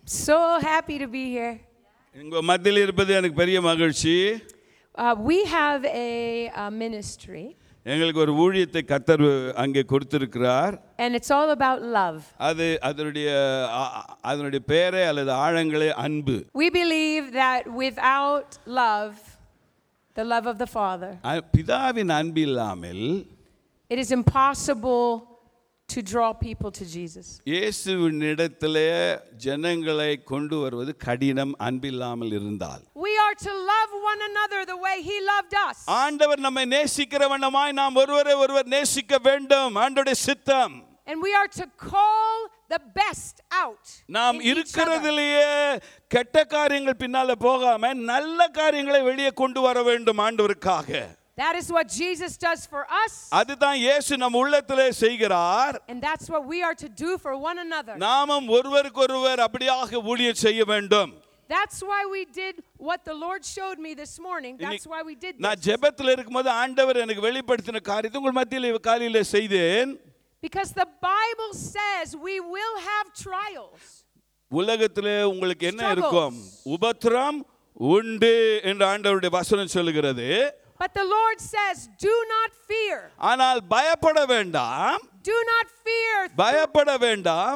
So happy to be here. உங்க மத்தியில் இருப்பது எனக்கு பெரிய மகிழ்ச்சி Uh, we have a, uh ministry, எங்களுக்கு ஒரு ஊழியத்தை கத்தர் அங்கே கொடுத்திருக்கிறார் and it's all about love. அது அதனுடைய அ- அ- அதனுடைய பெயரே அல்லது ஆழங்களே அன்பு We believe that without love, the love of the Father, அ- பிதாவின் அன்பு இல்லாமல் it is impossible to draw people to Jesus. இயேசுவின் இடத்திலே ஜனங்களை கொண்டு வருவது கடினம் அன்பில்லாமல் இருந்தால் We are to love one another the way He loved us. ஆண்டவர் நம்மை நேசிக்கிற வண்ணமாய் நாம் ஒருவரை ஒருவர் நேசிக்க வேண்டும் ஆண்டோடைய சித்தம் And we are to call the best out. நாம் in each other. இருக்கிறதிலேயே கெட்ட காரியங்கள் பின்னால போகாம நல்ல காரியங்களை வெளியே கொண்டு வர வேண்டும் ஆண்டவருக்காக That is what Jesus does for us, அதுதான் இயேசு நம் உள்ளத்திலே செய்கிறார் and that's what we are to do for one another. நாமும் ஒருவருக்கொருவர் அப்படியாக ஊழியம் செய்ய வேண்டும் That's why we did what the Lord showed me this morning. That's இன்னைக்கு why we did நான் this. ஜெபத்தில் இருக்கும்போது ஆண்டவர் எனக்கு வெளிப்படுத்தின காரியத்தை உங்கள் மத்தியில் காலையில் செய்தேன் Because the Bible says we will have trials. உலகத்திலே உங்களுக்கு என்ன Struggles. இருக்கும் உபத்திரம் உண்டு என்று ஆண்டவருடைய வசனம் சொல்லுகிறது But the Lord says, do not fear. ஆனால் பயப்பட வேண்டாம் Do not fear. பயப்பட வேண்டாம்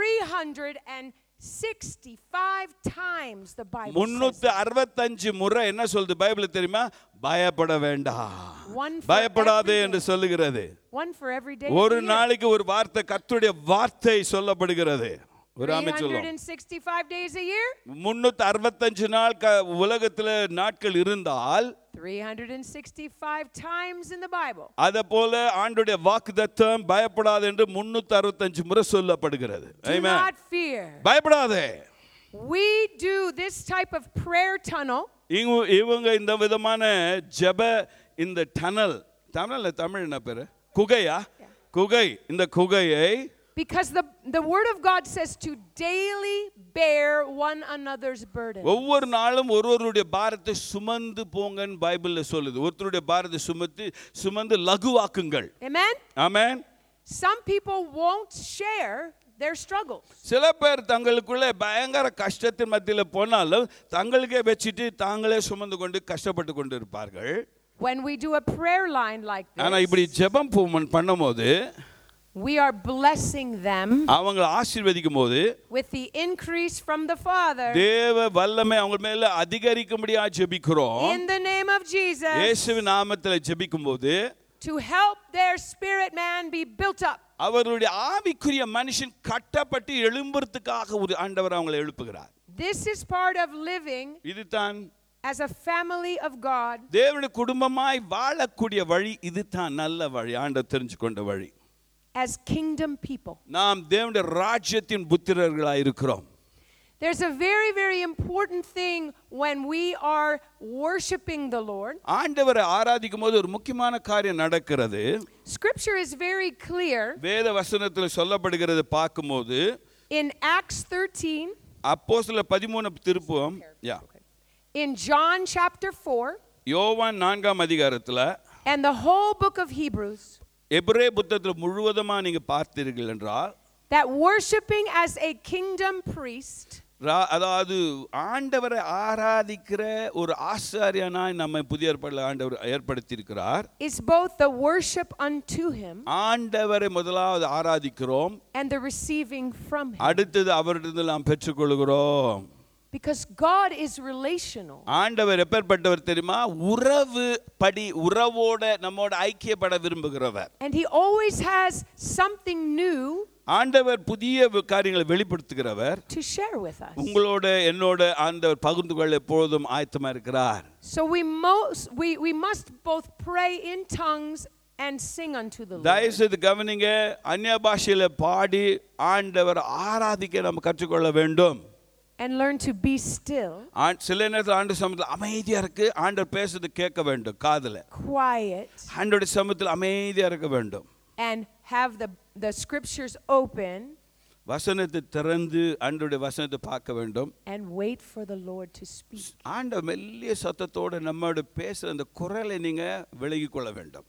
365 times the Bible says. முன்னூத்தி that. அறுபத்தஞ்சு முறை என்ன சொல்லுது பைபிள் தெரியுமா பயப்பட வேண்டாம் One for பயப்படாதே every என்று day. சொல்லுகிறது One for every day. ஒரு of the year. நாளைக்கு ஒரு வார்த்தை கர்த்தருடைய வார்த்தை சொல்லப்படுகிறது ஒரு ஆமை சொல்லும் 365 days a year. முன்னூத்தி அறுபத்தஞ்சு நாள் க உலகத்துல நாட்கள் இருந்தால் 365 times in the Bible. அத போல ஆண்டுடைய வாக்குத்தத்தம் பயப்படாது என்று முன்னூத்தி அறுபத்தஞ்சு முறை சொல்லப்படுகிறது Do Amen. not fear. பயப்படாதே We do this type of prayer tunnel இவங்க இவங்க இந்த விதமான ஜெப இந்த டனல் தமிழ்ல தமிழ் என்ன பேரு குகையா குகை இந்த குகையை because the, the Word of God says to daily bear one another's burden. ஒவ்வொரு நாளும் ஒருவருடைய பாரத்தை சுமந்து போங்கன்னு பைபிள்ல சொல்லுது ஒருத்தருடைய பாரத்தை சுமத்து சுமந்து லகுவாக்குங்கள் Amen? Amen Some people won't share their struggles. சில பேர் தங்களுக்குள்ளே பயங்கர கஷ்டத்தின் மத்தியில் போனாலும் தங்களுக்கே வச்சுட்டு தாங்களே சுமந்து கொண்டு கஷ்டப்பட்டு கொண்டு இருப்பார்கள் When we do a prayer line like ஆனா this, இப்படி ஜெபம் பூமன் பண்ணும்போது we are blessing them அவங்களை ஆசீர்வதிக்கும் போது with the increase from the Father தேவ வல்லமை அவங்க மேல அதிகரிக்கும்படியா ஜெபிக்கிறோம் in the name of Jesus இயேசுவின் நாமத்தில் ஜெபிக்கும் போது to help their spirit man be built up. அவருடைய ஆவிக்குரிய மனுஷன் கட்டப்பட்டு எழும்புறதுக்காக ஒரு ஆண்டவர் அவங்களை எழுப்புகிறார் This is part of living இதுதான் as a family of God தேவனுடைய குடும்பமாய் வாழக்கூடிய வழி இதுதான் நல்ல வழி ஆண்டவர் தெரிஞ்சு கொண்ட வழி as kingdom people. நாம் தேவனுடைய ராஜ்யத்தின் புத்திரர்களாய் இருக்கிறோம் There's a very, very important thing when we are worshiping the Lord. ஆண்டவரை ஆராதிக்கும் போது ஒரு முக்கியமான காரியம் நடக்கிறது Scripture is very clear வேத வசனத்தில் சொல்லப்படுகிறது பார்க்கும்போது in Acts 13, அப்போ சில பதிமூணு திருப்புவோம் யா in John chapter 4, யோவான் நான்காம் அதிகாரத்தில் and the whole book of Hebrews எபிரே புத்தகத்தில் முழுவதுமா நீங்க பார்த்தீர்கள் என்றால் that worshiping as a kingdom priest ரா- அதாவது ஆண்டவரை ஆராதிக்கிற ஒரு ஆசாரியனாய் நம்மை புதிய ஏற்பாடுல ஆண்டவர் ஏற்படுத்தியிருக்கிறார் is both the worship unto him ஆண்டவரை முதலாவது ஆராதிக்கிறோம் and the receiving from him. அடுத்தது அவரிடத்தில் நாம் பெற்றுக்கொள்கிறோம் Because God is relational. ஆண்டவர் எப்பேற்பட்டவர் தெரியுமா உறவு படி உறவோட நம்மோட ஐக்கியப்பட விரும்புகிறவர் And he always has something new ஆண்டவர் புதிய காரியங்களை வெளிப்படுத்துகிறவர் to share with us. உங்களோட என்னோட ஆண்டவர் பகிர்ந்து கொள்ள எப்பொழுதும் ஆயத்தமா இருக்கிறார் So we most we, we must both pray in tongues and sing unto the Lord. தயவு செய்து கவனிங்க அந்நிய பாஷையில பாடி ஆண்டவர் ஆராதிக்க நம்ம கற்றுக்கொள்ள வேண்டும் And learn to be still, ஆண்- சில நேரத்தில் ஆண்டு சமூகத்தில் அமைதியா இருக்கு ஆண்டவர் பேசுறது கேட்க வேண்டும் காதுல quiet, ஆண்டோட சமூகத்தில் அமைதியா இருக்க வேண்டும் and have the, the scriptures open வசனத்தை திறந்து ஆண்டோடைய வசனத்தை பார்க்க வேண்டும் and wait for the Lord to speak. ஆண்டவர் மெல்லிய சத்தத்தோட நம்மோட பேசுற அந்த குரலை நீங்க விலகி கொள்ள வேண்டும்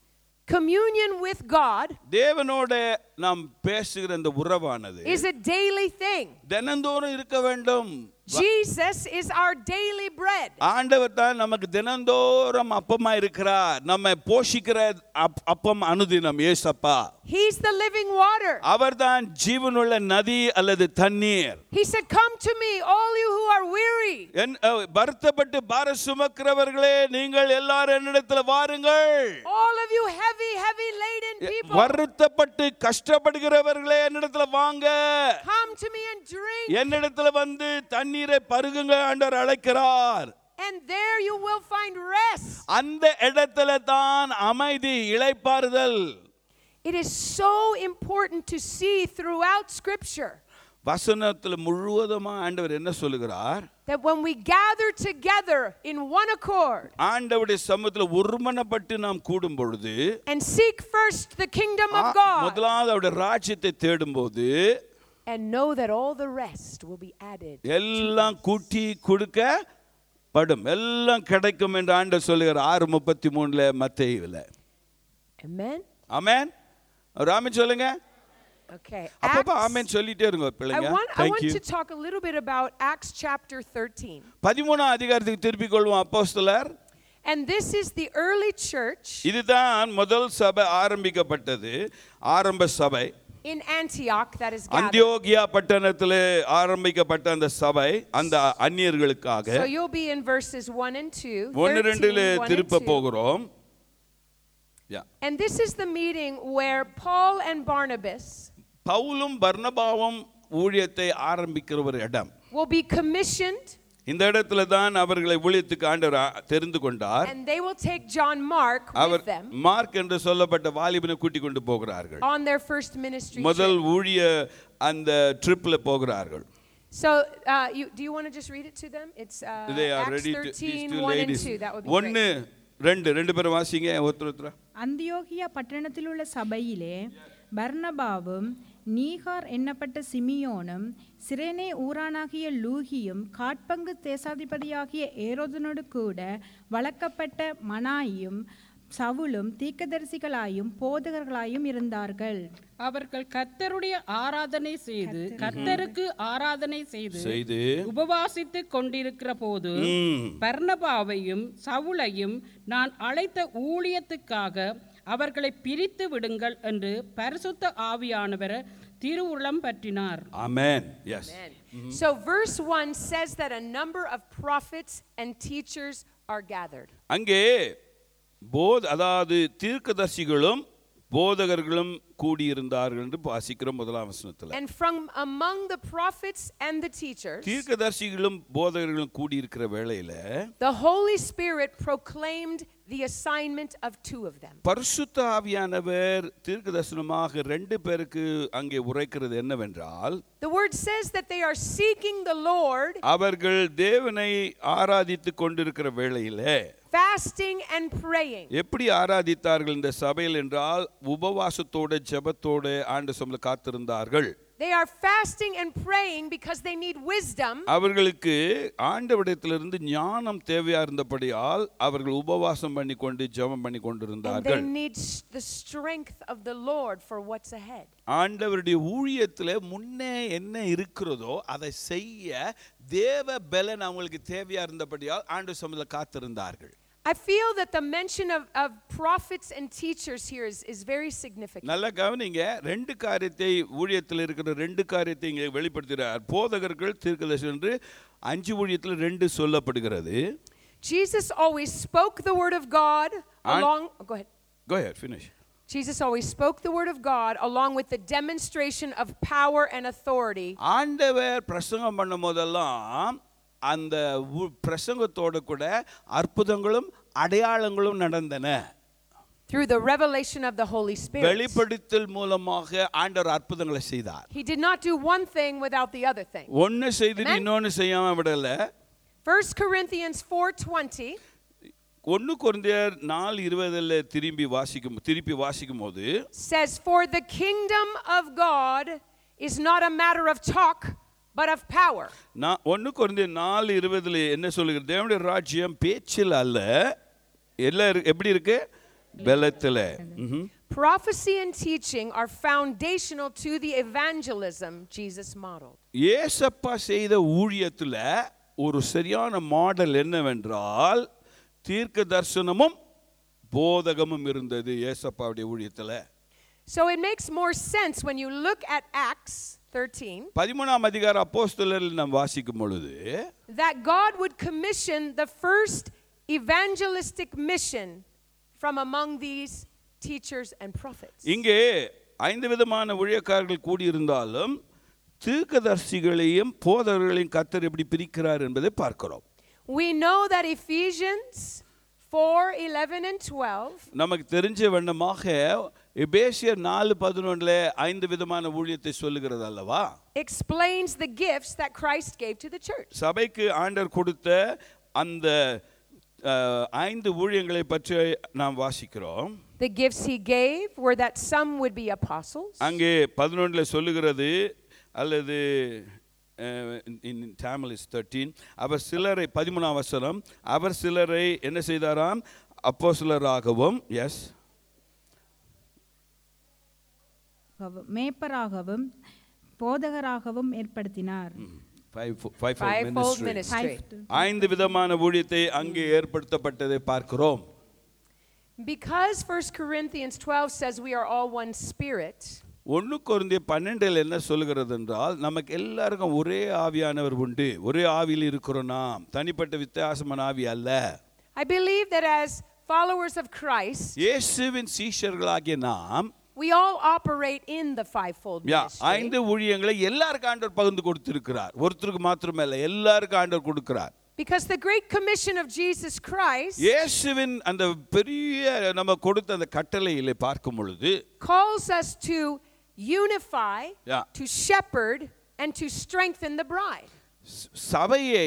communion with God தேவனோட நாம் பேசுகிற இந்த உறவானது is a daily thing. தினந்தோறும் இருக்க வேண்டும் Jesus is our daily bread. ஆண்டவர் தான் நமக்கு தினந்தோறும் அப்பமா இருக்கிறார் நம்மை போஷிக்கிற அப்- அப்பம் அனுதினம் ஏசப்பா He's the living water. அவர்தான் ஜீவனுள்ள நதி அல்லது தண்ணீர் He said, Come to me, all you who are weary. என் அஹ், வருத்தப்பட்டு பார சுமக்கிறவர்களே நீங்கள் எல்லாரும் என்னிடத்துல வாருங்கள் All of you heavy, heavy laden people, வருத்தப்பட்டு கஷ்டப்படுகிறவர்களே என்னிடத்துல வாங்க come to me and drink, என்னிடத்துல வந்து தண்ணீரை பருகுங்க ஆண்டவர் அழைக்கிறார் and there you will find rest. அந்த இடத்துல தான் அமைதி இளைப்பாறுதல் It is so important to see throughout Scripture வசனத்துல முழுவதுமா ஆண்டவர் என்ன சொல்லுகிறார் that when we gather together in one accord ஆண்டவருடைய சமூகத்துல ஒருமனப்பட்டு நாம் கூடும் பொழுது and seek first the kingdom of ah- God முதலாவது அவருடைய ராஜ்யத்தை தேடும்போது and know that all the rest will be added. எல்லாம் கூட்டி கொடுக்க படும் எல்லாம் கிடைக்கும் என்று ஆண்டவர் சொல்லுகிறார் ஆறு முப்பத்தி மூணுல மத்தேயுல Amen? ஆமென் ராமன் சொல்லுங்க Okay. அப்பப்ப Acts- ஆமென் சொல்லிட்டே இருங்க I பிள்ளைங்க want, I Thank want you to talk a little bit about Acts chapter 13. பதிமூணாம் அதிகாரத்துக்கு திருப்பிக் கொள்வோம் அப்போஸ்தலர் And this is the early church இதுதான் முதல் சபை ஆரம்பிக்கப்பட்டது ஆரம்ப சபை in Antioch that is gathered. அந்தியோகியா பட்டணத்திலே ஆரம்பிக்கப்பட்ட அந்த சபை அந்த அந்நியர்களுக்காக So you'll be in verses 1 and 2. ஒன்னு 13, ரெண்டுல 1 and திருப்ப 2. போகிறோம் Yeah. And this is the meeting where Paul and Barnabas பவுலும் பர்னபாவும் ஊழியத்தை ஆரம்பிக்கிற ஒரு இடம் will be commissioned இந்த இடத்துல தான் அவர்களை ஊழியத்துக்கு ஆண்டவர் ஆ- தெரிந்து கொண்டார் and they will take John Mark அவர் with them மார்க் என்று சொல்லப்பட்ட வாலிபனை கூட்டிக் கொண்டு போகிறார்கள் on their first ministry முதல் trip. ஊழிய அந்த ட்ரிப்ல போகிறார்கள் So, uh, you, do you want to just read it to them? It's uh, they are Acts ready to 13, these two 1 and ladies 2. That would be ஒன்னு great. ரெண்டு ரெண்டு பேரும் வாசிங்க ஒருத்தர் ஒருத்தரா அந்தியோகியா பட்டணத்திலுள்ள சபையிலே பர்னபாவும் நீகார் என்னப்பட்ட சிமியோனும் சிரேனே ஊரானாகிய லூகியும் காட்பங்கு தேசாதிபதியாகிய ஏரோதனோடு கூட வளர்க்கப்பட்ட மனாயும் சவுலும் தீர்க்கதரிசிகளாயும் போதகர்களாயும் இருந்தார்கள் அவர்கள் கர்த்தருடைய ஆராதனை செய்து கர்த்தருக்கு ஆராதனை செய்து செய்து உபவாசித்துக் கொண்டிருக்கிற போது ம். பர்னபாவையும் சவுலையும் நான் அழைத்த ஊழியத்துக்காக அவர்களை பிரித்து விடுங்கள் என்று பரிசுத்த ஆவியானவர் திருவுளம் பற்றினார் amen yes Amen. So, verse 1 says that a number of prophets and teachers are gathered. அங்கே போத் அதாவது தீர்க்கதர்சிகளும் போதகர்களும் கூடியிருந்தார்கள் என்று வாசிக்கிறோம் முதலாம் வசனத்துல And from among the prophets and the teachers, தீர்க்கதர்சிகளும் போதகர்களும் கூடியிருக்கிற வேளையில the Holy Spirit proclaimed the assignment of two of them. பரிசுத்த ஆவியானவர் தீர்க்கதரிசனமாக ரெண்டு பேருக்கு அங்கே உரைக்கிறது என்னவென்றால் The word says that they are seeking the Lord, அவர்கள் தேவனை ஆராதித்து கொண்டிருக்கிற வேளையிலே fasting and praying. எப்படி ஆராதித்தார்கள் இந்த சபையில் என்றால் உபவாசத்தோட ஜெபத்தோட ஆண்டு சொல்ல காத்திருந்தார்கள் They are fasting and praying because they need wisdom அவர்களுக்கு ஆண்டவிடத்திலிருந்து ஞானம் தேவையா இருந்தபடியால் அவர்கள் உபவாசம் பண்ணி கொண்டு ஜெபம் பண்ணி and they கொண்டிருந்தார்கள் need s- the strength of the Lord for what's ahead. ஆண்டவருடைய ஊழியத்துல முன்னே என்ன இருக்கிறதோ அதை செய்ய தேவ பலன் அவங்களுக்கு தேவையா இருந்தபடியால் ஆண்டு சமூகத்துல காத்திருந்தார்கள் I feel that the mention of, of prophets and teachers here is, is very significant. நல்லா கவனிங்க ரெண்டு காரியத்தை ஊழியத்தில் இருக்கிற ரெண்டு காரியத்தை இங்கே வெளிப்படுத்துகிறார் போதகர்கள் தீர்க்கதரிசி என்று அஞ்சு ஊழியத்தில் ரெண்டு சொல்லப்படுகிறது Jesus always spoke the word of God And- along. Go ahead. Go ahead, finish. Jesus always spoke the word of God along with the demonstration of power and authority ஆண்டவர் பிரசங்கம் பண்ணும் போதெல்லாம் அந்த உ- பிரசங்கத்தோட கூட அற்புதங்களும் அடையாளங்களும் நடந்தன through the revelation of the Holy Spirit. வெளிப்படுத்தல் மூலமாக ஆண்டவர் அற்புதங்களை செய்தார் He did not do one thing without the other thing. ஒன்னு செய்துட்டு Amen. இன்னொன்னு செய்யாம விடல 1 Corinthians 4:20 ஒன்னு குழந்தையர் நாலு இருபதுல திரும்பி வாசிக்கும் திருப்பி வாசிக்கும் போது says for the kingdom of God is not a matter of talk but of power. நான் ஒன்று குறைந்த நாலு இருபதுல என்ன சொல்லுகிறது தேவனுடைய ராஜ்யம் பேச்சில் அல்ல எல்லாம் இருக்கு- எப்படி இருக்கு பலத்தில் ம்ஹும். Prophecy and teaching are foundational to the evangelism Jesus modeled. ஏசப்பா செய்த ஊழியத்துல ஒரு சரியான மாடல் என்னவென்றால் தீர்க்க தரிசனமும் போதகமும் இருந்தது ஏசப்பாவுடைய ஊழியத்துல So it makes more sense when you look at Acts 13 பதிமூணாம் அதிகார அப்போஸ்தலரில் நாம் வாசிக்கும் பொழுது that God would commission the first evangelistic mission from among these teachers and prophets. இங்கே ஐந்து விதமான ஊழியக்காரர்கள் கூடியிருந்தாலும் தீர்க்கதரிசிகளையும் போதகர்களையும் கத்தர் எப்படி பிரிக்கிறார் என்பதை பார்க்கிறோம் We know that Ephesians 4 11 and 12 நமக்கு தெரிஞ்ச வண்ணமாக எபேசியர் நாலு பதினொன்றுல ஐந்து விதமான ஊழியத்தை சொல்லுகிறது அல்லவா explains the gifts that Christ gave to the church. சபைக்கு ஆண்டர் கொடுத்த அந்த அஹ், ஐந்து ஊழியங்களை பற்றி நாம் வாசிக்கிறோம் The gifts he gave were that some would be apostles, அங்கே பதினொன்றில் சொல்லுகிறது அல்லது இன் தமிழ் இஸ் தேர்ட்டீன் அவர் சிலரை பதிமூணாம் வசனம் அவர் சிலரை என்ன செய்தாராம் அப்போ சிலராகவும் எஸ் மேய்ப்பராகவும் போதகராகவும் ஏற்படுத்தினார் fivefold ministry. ஐந்து விதமான ஊழியத்தை அங்கே ஏற்படுத்தப்பட்டதை பார்க்கிறோம் Because 1 Corinthians 12 says we are all one spirit, ஒன்று குருந்திய பன்னெண்டில் என்ன சொல்லுகிறது என்றால் நமக்கு எல்லாருக்கும் ஒரே ஆவியானவர் உண்டு ஒரே ஆவியில் இருக்கிறோம் நாம் தனிப்பட்ட வித்தியாசமான ஆவி அல்ல I believe that as followers of Christ, இயேசுவின் சீஷர்களாகிய நாம் we all operate in the fivefold yeah, ministry. ஐந்து ஊழியங்களை எல்லாருக்கும் ஆண்டவர் பகிர்ந்து கொடுத்திருக்கிறார் ஒருத்தருக்கு மாத்திரமல்ல எல்லாருக்கும் ஆண்டவர் கொடுக்கிறார் Because the great commission of Jesus Christ இயேசுவின் அந்த பெரிய நம்ம கொடுத்த அந்த கட்டளையிலே பார்க்கும் பொழுது calls us to unify, Yeah. to shepherd, and to strengthen the bride. ச- சபையை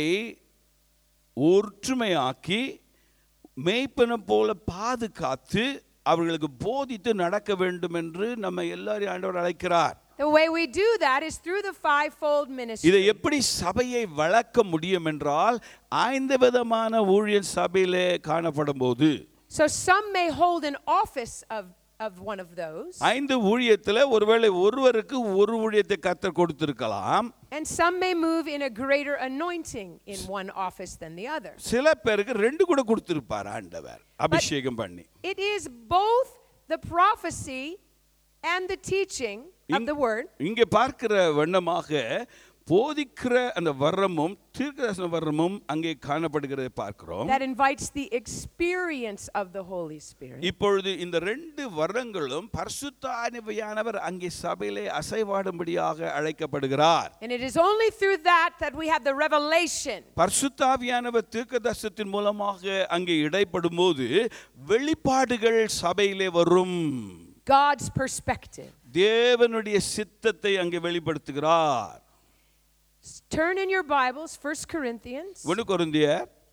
ஒற்றுமையாக்கி மேய்ப்பனம் போல பாதுகாத்து அவர்களுக்கு போதித்து நடக்க வேண்டும் என்று நம்ம எல்லாரையும் ஆண்டவர் அழைக்கிறார் The way we do that is through the fivefold இதை ministry. எப்படி சபையை வளர்க்க முடியும் என்றால் ஐந்து விதமான ஊழியர் சபையிலே காணப்படும் போது So some may hold an office of, of one of those, ஐந்து ஊழியத்தில் ஒருவேளை ஒருவருக்கு ஒரு ஊழியத்தை கத்தர் கொடுத்திருக்கலாம் and some may move in a greater anointing in one office than the other. சில பேருக்கு ரெண்டு கூட கொடுத்திருப்பார் ஆண்டவர் அபிஷேகம் பண்ணி It is both the prophecy and the teaching of In- the word இங்கே பார்க்கிற வண்ணமாக போதிக்கிற அந்த வர்றமும் தீர்க்கதரிசன வர்றமும் அங்கே காணப்படுகிறதை பார்க்கிறோம் that invites the experience of the Holy Spirit. இப்பொழுது இந்த ரெண்டு வர்றங்களும் பரிசுத்தானவையானவர் அங்கே சபையிலே அசைவாடும்படியாக அழைக்கப்படுகிறார் And it is only through that that we have the revelation. பரிசுத்தாவியானவர் தீர்க்கதரிசனத்தின் மூலமாக அங்கே இடைப்படும் போது வெளிப்பாடுகள் சபையிலே வரும் God's perspective. தேவனுடைய சித்தத்தை அங்கே வெளிப்படுத்துகிறார் S- Turn in your Bibles, 1 Corinthians ஒன்று கொருந்திய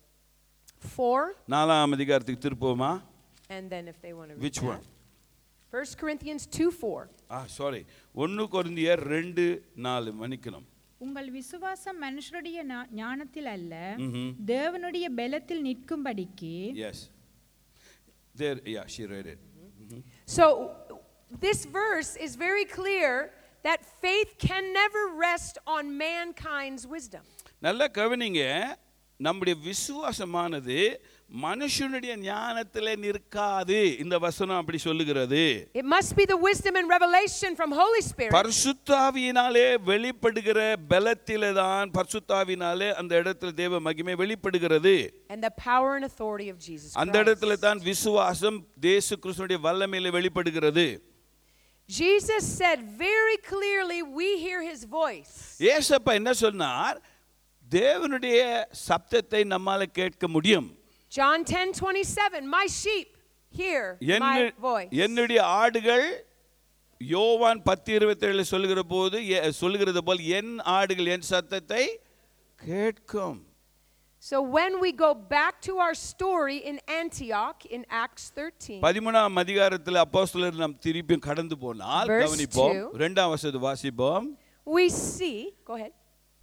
4, நாலாம் அதிகாரத்துக்கு திருப்போமா and then if they want to read Which one? that. 1 Corinthians 2 4. Ah sorry ஒன்று கொருந்திய ரெண்டு நாலு மன்னிக்கணும் உங்கள் விசுவாசம் மனுஷருடைய ஞா- ஞானத்தில் அல்ல தேவனுடைய பலத்தில் நிற்கும்படிக்கு yes there yeah she read it So this verse is very clear that faith can never rest on mankind's wisdom. நல்லா கவனிங்க நம்முடைய விசுவாசமானது மனுஷனுடைய ஞானத்திலே நிற்காது இந்த வசனம் அப்படி சொல்லுகிறது It must be the wisdom and revelation from Holy Spirit பரிசுத்தாவியினாலே வெளிப்படுகிற பலத்திலே தான் பரிசுத்தாவினாலே அந்த இடத்துல தேவ மகிமை வெளிப்படுகிறது and the power and authority of Jesus அந்த இடத்துல Christ. தான் விசுவாசம் தேசு கிறிஸ்துனுடைய வல்லமையில வெளிப்படுகிறது Jesus said very clearly, we hear his voice. ஏசப்பா என்ன சொன்னார் தேவனுடைய சப்தத்தை நம்மால கேட்க முடியும் John 10 27, my sheep hear my என்ன- voice. என்னுடைய ஆடுகள் யோவான் பத்து இருபத்தேழு சொல்லுகிற போது எ- சொல்லுகிறது போல் என் ஆடுகள் என் சத்தத்தை கேட்கும் So when we go back to our story in Antioch in Acts 13, பதிமூணாம் அதிகாரத்தில் அப்போஸ்தலர் நாம் திருப்பி கடந்து போனால் Verse கவனிப்போம் two. இரண்டாம் வசதி வாசிப்போம் we see, go ahead.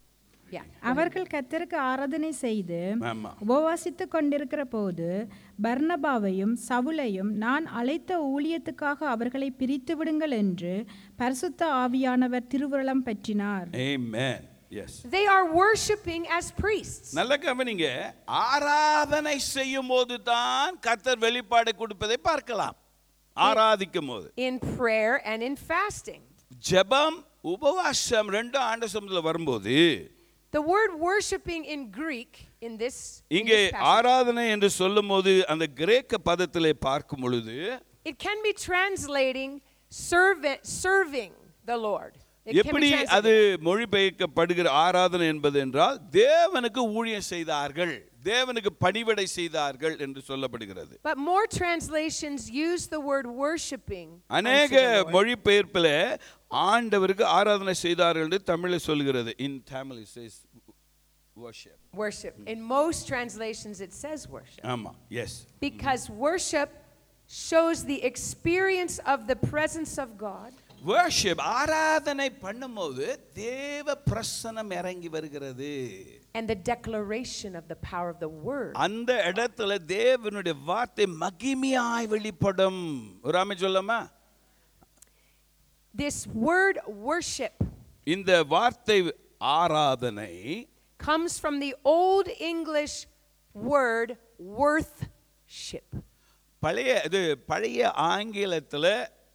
Yeah. அவர்கள் கர்த்தருக்கு ஆராதனை செய்து ஆமா உபவாசித்துக் கொண்டிருக்கிற போது பர்னபாவையும் சவுலையும் நான் அழைத்த ஊழியத்துக்காக அவர்களை பிரித்து விடுங்கள் என்று பரிசுத்த ஆவியானவர் திருவுருளம் பற்றினார் Amen. Yes. They are worshiping as priests. நல்ல கவனிங்க ஆராதனை செய்யும் போது தான் கர்த்தர் வெளிப்பாடு கொடுப்பதை பார்க்கலாம் ஆராதிக்கும் போது in prayer and in fasting. ஜெபம் உபவாசம் ரெண்டும் ஆண்டு சமூகத்தில் வரும்போது The word worshiping in Greek in this, in இங்கே this passage, ஆராதனை என்று சொல்லும்போது அந்த கிரேக்க பதத்திலே பார்க்கும் பொழுது it can be translating servant, serving the Lord. It can எப்படி be அது translated. மொழிபெயர்க்கப்படுகிற ஆராதனை என்பது என்றால் தேவனுக்கு ஊழியம் செய்தார்கள் தேவனுக்கு பணிவிடை செய்தார்கள் என்று சொல்லப்படுகிறது But more translations use the word worshiping. unto அநேக the Lord. மொழிபெயர்ப்பில் ஆண்டவருக்கு ஆராதனை செய்தார்கள் என்று தமிழில் சொல்கிறது in Tamil it says worship Worship. In most translations, it says worship. ஆமா yes Because worship shows the experience of the presence of God. worship ஆராதனை பண்ணும்போது தேவ பிரசனம் இறங்கி வருகிறது and the declaration of the power of the word. அந்த இடத்துல தேவனுடைய வார்த்தை மகிமையாய் வெளிப்படும் ஒரு ஆமை சொல்லமா This word worship இந்த வார்த்தை ஆராதனை comes from the Old English word worthship. பழைய இது பழைய ஆங்கிலத்தில்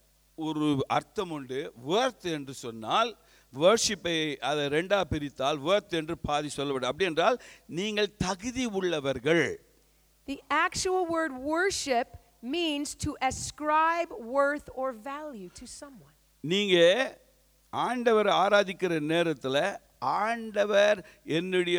ஒரு அர்த்தம் உண்டு worth என்று சொன்னால் வேர்ஷிப்பை அதை ரெண்டா பிரித்தால் worth என்று பாதி சொல்லப்படும் அப்படி என்றால் நீங்கள் தகுதி உள்ளவர்கள் The actual word worship means to ascribe worth or value to someone. நீங்க ஆண்டவர் ஆராதிக்கிற நேரத்தில் ஆண்டவர் என்னுடைய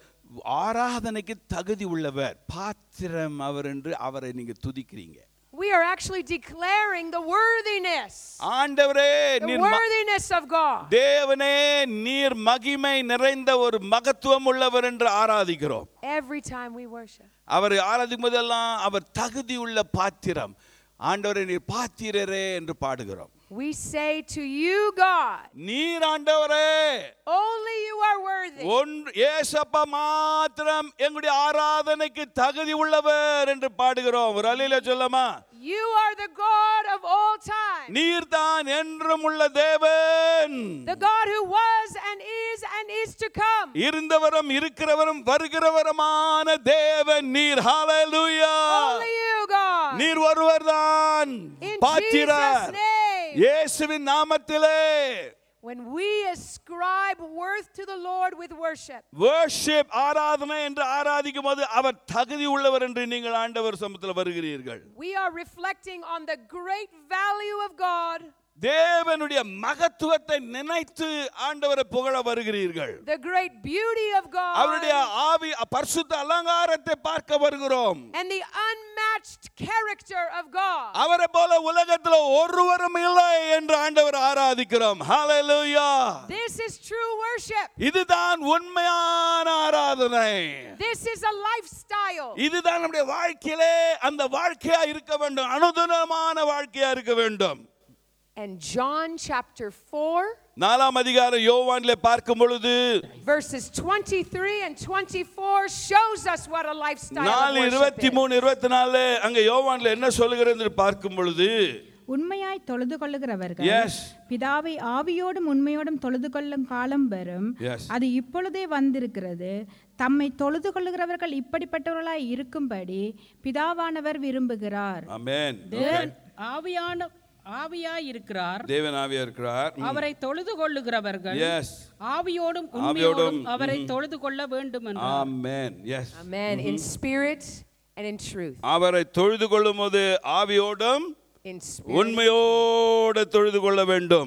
ஆராதனைக்கு தகுதி உள்ளவர் பாத்திரம் அவர் என்று அவரை நீங்க துதிக்கிறீங்க We are actually declaring the worthiness, ஆண்டவரே the நீர் ம- worthiness of God. தேவனே நீர் மகிமை நிறைந்த ஒரு மகத்துவம் உள்ளவர் என்று ஆராதிக்கிறோம் Every time we worship. அவர் ஆராதிக்கும் போதெல்லாம் அவர் தகுதி உள்ள பாத்திரம் ஆண்டவரே நீர் பாத்திரரே என்று பாடுகிறோம் We say to you, God, நீர் ஆண்டவரே only you are worthy. ஒன்று ஏசப்பா மாத்திரம் எங்களுடைய ஆராதனைக்கு தகுதி உள்ளவர் என்று பாடுகிறோம் ஒரு அலையில சொல்லமா You are the God of all time. நீர்தான் என்றும் உள்ள தேவன் The God who was and is and is to come. இருந்தவரும் இருக்கிறவரும் வருகிறவருமான தேவன் நீர் ஹalleluya Only you, God. நீர் ஒருவர்தான் In பாத்திரர் Jesus' name. இயேசுவின் நாமத்திலே When we ascribe worth to the Lord with worship, worship ஆராதனை என்று ஆராதிக்கும் போது அவர் தகுதி உள்ளவர் என்று நீங்கள் ஆண்டவர் சமூகத்தில் வருகிறீர்கள் we are reflecting on the great value of God, தேவனுடைய மகத்துவத்தை நினைத்து ஆண்டவரை புகழ வருகிறீர்கள் the great beauty of அவருடைய God, ஆவி பரிசுத்த அலங்காரத்தை பார்க்க வருகிறோம் and the unmatched character of God. அவரை போல உலகத்தில் ஒருவரும் இல்லை என்று ஆண்டவர் ஆராதிக்கிறோம் ஹalleluya This is true worship. இதுதான் உண்மையான ஆராதனை This is a lifestyle. இதுதான் நம்முடைய வாழ்க்கையிலே அந்த வாழ்க்கையா இருக்க வேண்டும் அனுதினமான வாழ்க்கையா இருக்க வேண்டும் And John chapter 4, நாலாம் அதிகாரம் யோவானிலே பார்க்கும் பொழுது verses 23 and 24 shows us what a lifestyle of நாலு worship இருபத்தி is. மூணு இருபத்தி நாலு அங்க யோவான்ல என்ன சொல்லுகிறது என்று பார்க்கும் பொழுது உண்மையாய் தொழுது கொள்ளுகிறவர்கள் Yes. பிதாவை ஆவியோடும் உண்மையோடும் தொழுது கொள்ளும் காலம் வரும் Yes. அது இப்பொழுதே வந்திருக்கிறது தம்மை தொழுது கொள்ளுகிறவர்கள் இப்படிப்பட்டவர்களாய் இருக்கும்படி பிதாவானவர் விரும்புகிறார் அமேன் தேவன் ஆவியான ஆவியாயிருக்கிறார் தேவன் ஆவியா இருக்கிறார் அவரை தொழுது கொள்ளுகிறவர்கள் எஸ் ஆவியோடும் ஆவியோடும், உண்மையோடும் அவரை தொழுது கொள்ள வேண்டும் என்று amen yes Amen. In spirit and in truth. அவரை தொழுது கொள்ளும் போது ஆவியோடும் In spirit. உண்மையோடு தொழுது கொள்ள வேண்டும்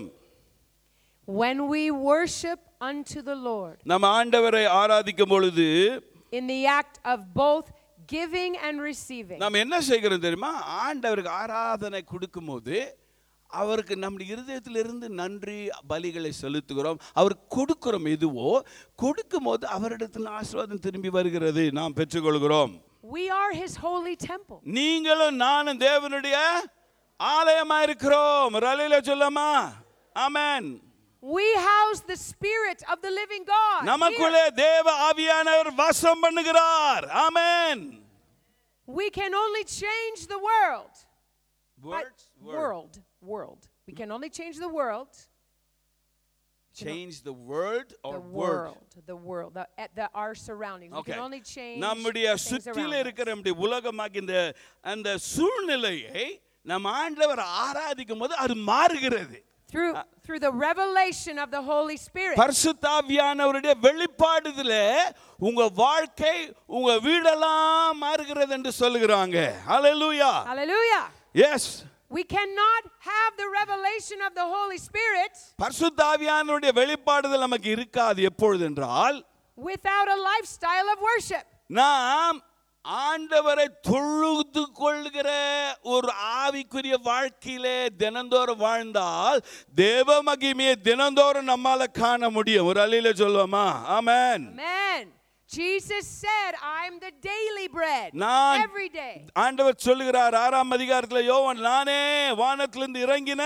When we worship unto the Lord நம்ம ஆண்டவரை ஆராதிக்கும் பொழுது in the act of both giving and receiving, நாம் என்ன செய்கிறோம் தெரியுமா ஆண்டவருக்கு ஆராதனை கொடுக்கும்போது அவருக்கு நம்முடைய இருதயத்திலிருந்து நன்றி பலிகளை செலுத்துகிறோம் அவர் கொடுக்கிறோம் எதுவோ கொடுக்கும்போது அவரிடத்தில் ஆசீர்வாதம் திரும்பி வருகிறது நாம் பெற்றுக்கொள்கிறோம் we are his holy temple. நீங்களும் நானும் தேவனுடைய ஆலயமா இருக்கிறோம் ரலையில சொல்லாமா ஆமென் We house the Spirit of the living God. here. நமக்குள்ளே தேவ ஆவியானவர் வாசம் பண்ணுகிறார் ஆமென் We can only change the world. by- Words, word. world. World. We can only change the world. change the word or the word world. The world. The, at the, our surroundings. We Okay. can only change நம்முடைய things சுற்றில around us. இருக்கிற நம்முடைய உலகமாகி இந்த அந்த சூழ்நிலையை நம்ம ஆண்டவர் ஆராதிக்கும் போது அது மாறுகிறது Through, through the revelation of the Holy Spirit. பரிசுத்தாவியானவருடைய வெளிப்பாடுதுல உங்க வாழ்க்கை உங்க வீடெல்லாம் மாறுகிறது என்று சொல்லுகிறாங்க ஹalleluya Hallelujah. Yes We cannot have the revelation of the Holy Spirit பரிசுத்தாவியானவருடைய வெளிப்பாடுதல் நமக்கு இருக்காது எப்பொழுது என்றால் without a lifestyle of worship. நாம் ஆண்டவரை தொழுது கொள்கிற ஒரு ஆவிக்குரிய வாழ்க்கையிலே தினந்தோறும் வாழ்ந்தால் தேவ மகிமையை தினந்தோறும் நம்மால காண முடியும் ஒரு அலையில சொல்லுவோமா ஆமென் Amen. Jesus said, I'm the daily bread. நான் Every day. ஆண்டவர் சொல்லுகிறார் ஆறாம் அதிகாரத்தில் யோவான் நானே வானத்திலிருந்து இறங்கின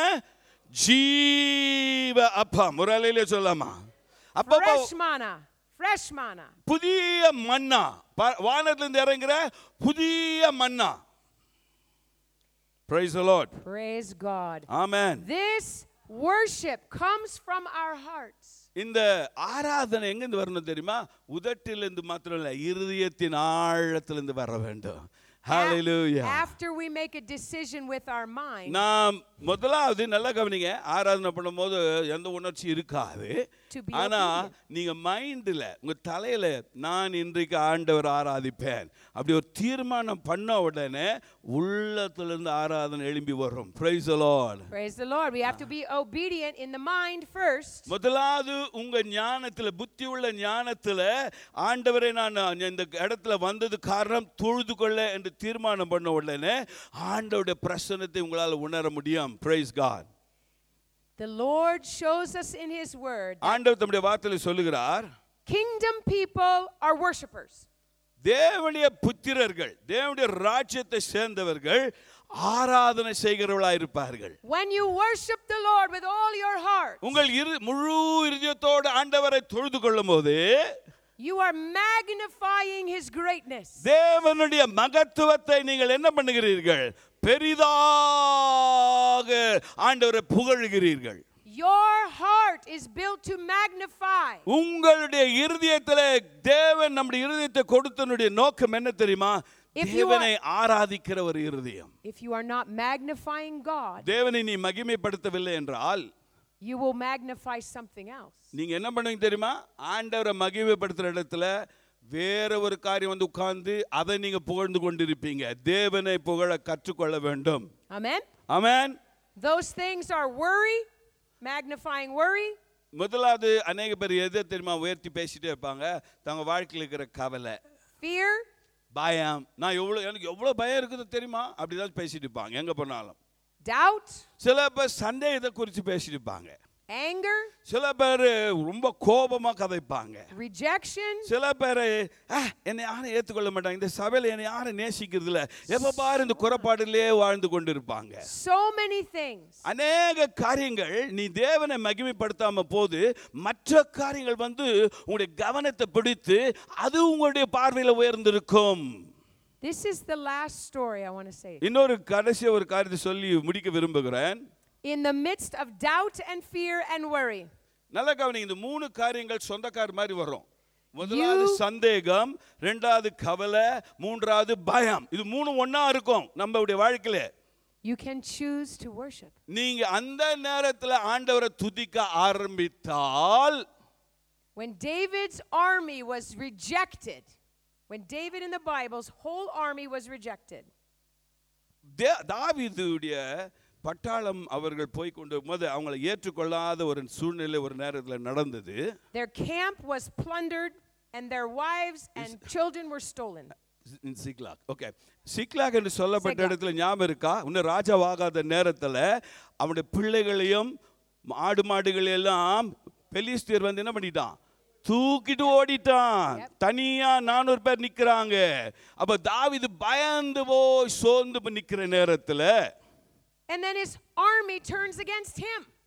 ஜீவ அப்பம் ஒரு அலையில சொல்லாமா அப்போ Fresh manna. Fresh manna. புதிய மன்னா ப- வானத்திலிருந்து இறங்குற புதிய manna praise the lord Praise God. Amen This worship comes from our hearts. இந்த ஆராதனை எங்கிருந்து வரணும் தெரியுமா உதட்டிலிருந்து மாத்திரம் இல்ல இருதயத்தின் ஆழத்திலிருந்து வர வேண்டும் ஹalleluya After we make a decision with our mind நாம் முதலாவது நல்லா கவனிங்க ஆராதனை பண்ணும்போது எந்த உணர்ச்சி இருக்காது To be ஆனா obedient. நீங்க மைண்ட்ல உங்க தலையில நான் இன்றைக்கு ஆண்டவர் ஆராதிப்பேன் அப்படி ஒரு தீர்மானம் பண்ண உடனே உள்ளத்திலிருந்து ஆராதனை எழும்பி வரும் praise Lord Praise the Lord. We have to be obedient in the mind first. முதலாவது உங்க ஞானத்துல புத்தி உள்ள ஞானத்துல ஆண்டவரை நான் இந்த இடத்துல வந்தது காரணம் தொழுது கொள்ள என்று தீர்மானம் பண்ண உடனே ஆண்டவருடைய பிரசன்னத்தை உங்களால் உணர முடியும் praise God The Lord shows us in His Word that ஆண்டவர் தம்முடைய வார்த்தையில சொல்லுகிறார் kingdom people are worshipers. தேவனுடைய புத்திரர்கள் தேவனுடைய ராஜ்யத்தை சேர்ந்தவர்கள் ஆராதனை செய்கிறவர்களாக இருப்பார்கள் When you worship the Lord with all your heart, உங்கள் இரு முழு இருதயத்தோடு ஆண்டவரை தொழுது கொள்ளும் போது you are magnifying His greatness. தேவனுடைய மகத்துவத்தை நீங்கள் என்ன பண்ணுகிறீர்கள் பெரிதாக ஆண்டவரை புகழுகிறீர்கள் Your heart is built to magnify. உங்களுடைய இருதயத்தில் தேவன் நம்முடைய இருதயத்தை கொடுத்தனுடைய நோக்கம் என்ன தெரியுமா If you are- தேவனை ஆராதிக்கிற ஒரு இருதயம் If you are not magnifying God, தேவனை நீ மகிமைப்படுத்தவில்லை என்றால் you will magnify something else. நீங்க என்ன பண்ணுவீங்க தெரியுமா ஆண்டவரை மகிமைப்படுத்துற இடத்துல வேற ஒரு காரியம் வந்து உட்கார்ந்து அதை நீங்க புகழ்ந்து கொண்டிருப்பீங்க தேவனை புகழ கற்றுக்கொள்ள வேண்டும் Amen? Amen Those things are worry, magnifying worry, முதலாவது அநேக பேர் எதை தெரியுமா உயர்த்தி பேசிட்டே இருப்பாங்க தங்க வாழ்க்கையில் இருக்கிற கவலை fear, பயம் நான் எவ்வளோ எனக்கு எவ்வளோ பயம் இருக்குது தெரியுமா அப்படிதான் பேசிட்டு இருப்பாங்க எங்கே போனாலும் doubt, சில பேர் சந்தேகத்தை குறித்து பேசிட்டு இருப்பாங்க anger, சில பேர் ரொம்ப கோபமாக கதைப்பாங்க rejection, சில பேர் என்னை யாரும் ஏற்றுக்கொள்ள மாட்டாங்க இந்த சபையில் என்னை யாரும் நேசிக்கிறது இல்லை எப்போ பாரு இந்த குறைபாடுலேயே வாழ்ந்து கொண்டு இருப்பாங்க so many things. அநேக காரியங்கள் நீ தேவனை மகிமைப்படுத்தாம போது மற்ற காரியங்கள் வந்து உங்களுடைய கவனத்தை பிடித்து அது உங்களுடைய பார்வையில் உயர்ந்திருக்கும் This is the last story I want to say. இன்னொரு கடைசி ஒரு காரியத்தை சொல்லி முடிக்க விரும்புகிறேன் In the midst of doubt and fear and worry, நல்ல கவனிங்க இந்த மூணு காரியங்கள் சொந்தக்கார மாதிரி வரும் முதலாவது You- சந்தேகம் ரெண்டாவது கவலை மூன்றாவது பயம் இது மூணு ஒண்ணா இருக்கும் நம்மளுடைய வாழ்க்கையில you can choose to worship. நீங்க அந்த நேரத்துல ஆண்டவரை துதிக்க ஆரம்பித்தால் When David's army was rejected, when David in the Bible's whole army was rejected, தே- தாவீதுடைய பட்டாளம் அவர்கள் போய் கொண்டு போது அவங்களை ஏற்றுக்கொள்ளாத ஒரு சூழ்நிலை ஒரு நேரத்தில் நடந்தது their camp was plundered and their wives and children were stolen. Ziklag okay Ziklag என்று சொல்லப்பட்ட சிக்லாக். இடத்துல ஞாபகம் இருக்கா இன்னும் ராஜாவாகாத நேரத்தில் அவனுடைய பிள்ளைகளையும் ஆடு மாடுகளையெல்லாம் பெலிஸ்தியர் வந்து என்ன பண்ணிட்டான் தூக்கிட்டு ஓடிட்டான் தனியா நானூறு பேர் நிக்கிறாங்க அப்ப தாவீது பயந்து போய் சோர்ந்து போய் நிக்கிற நேரத்துல And then his army turns against him.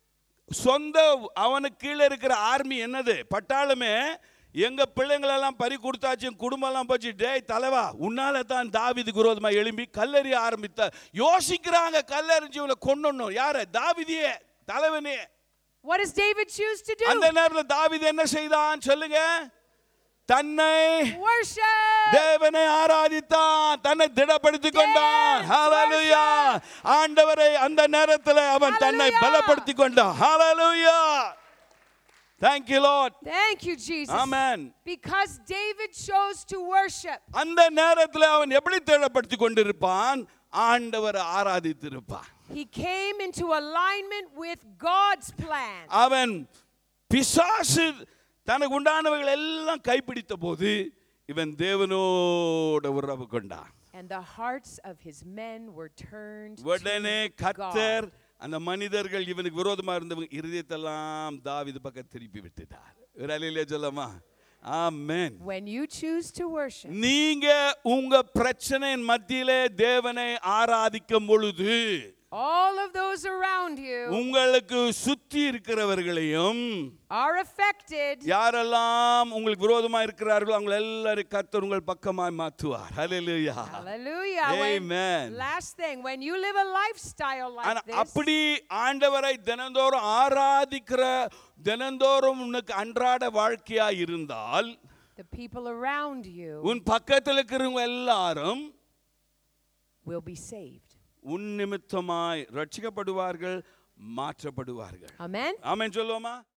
சொந்த அவனுக்கு கீழே இருக்கிற ஆர்மி என்னது பட்டாளமே எங்க பிள்ளைங்களெல்லாம் பறி கொடுத்தாச்சு என் குடும்பம்லாம் போச்சு டேய் தலைவா உன்னால தான் தாவிதுக்கு விரோதமா எழும்பி கல்லெறிய ஆரம்பித்த யோசிக்கிறாங்க கல்லெறிஞ்சு இவனை கொண்டு யார தாவிதியே தலைவனே What does David choose to do? அந்த நேரத்தில் தாவீது என்ன செய்தான் சொல்லுங்க தன்னை Worship. தேவனை ஆராதித்தான் தன்னை திடப்படுத்திக் கொண்டான் Yes, ஹalleluya ஆண்டவரை அந்த நேரத்தில் அவன் தன்னை Hallelujah. பலப்படுத்திக் கொண்டான் ஹalleluya thank you lord Thank you, Jesus. amen Because David chose to worship. அந்த நேரத்தில் அவன் எப்படி திடப்படுத்திக் கொண்டிருப்பான் ஆண்டவரை ஆராதித்திருப்பான் He came into alignment with God's plan. அவன் பிசாசு தனக்கு உண்டானவைகள் எல்லாம் கைப்பிடித்த போது இவன் தேவனோட உறவு கொண்டான் And the hearts of his men were turned உடனே to கத்தர் God. அந்த மனிதர்கள் இவனுக்கு விரோதமா இருந்தவங்க இருதயத்தெல்லாம் தாவிது பக்கம் திருப்பி விட்டுட்டார் ஒரு அலையிலே சொல்லமா ஆமென் When you choose to worship, நீங்க உங்க பிரச்சனையின் மத்தியிலே தேவனை ஆராதிக்கும் பொழுது all of those around you உங்களுக்கு சுத்தி இருக்கிறவர்களையும் are affected. யாரெல்லாம் உங்களுக்கு விரோதமா இருக்கிறார்களோ அவங்க எல்லாரும் கர்த்தர் உங்கள் பக்கமாய் மாற்றுவார் ஹalleluya Hallelujah. When- Amen. last thing, when you live a lifestyle ஆனா like this, அப்படி ஆண்டவரை தினந்தோறும் ஆராதிக்கிற தினந்தோறும் உனக்கு அன்றாட வாழ்க்கையா இருந்தால் the people around you உன் பக்கத்தில் இருக்கிறவங்க எல்லாரும் will be saved. உன் நிமித்தமாய் ரட்சிக்கப்படுவார்கள் மாற்றப்படுவார்கள் Amen. ஆமென் சொல்லுவோமா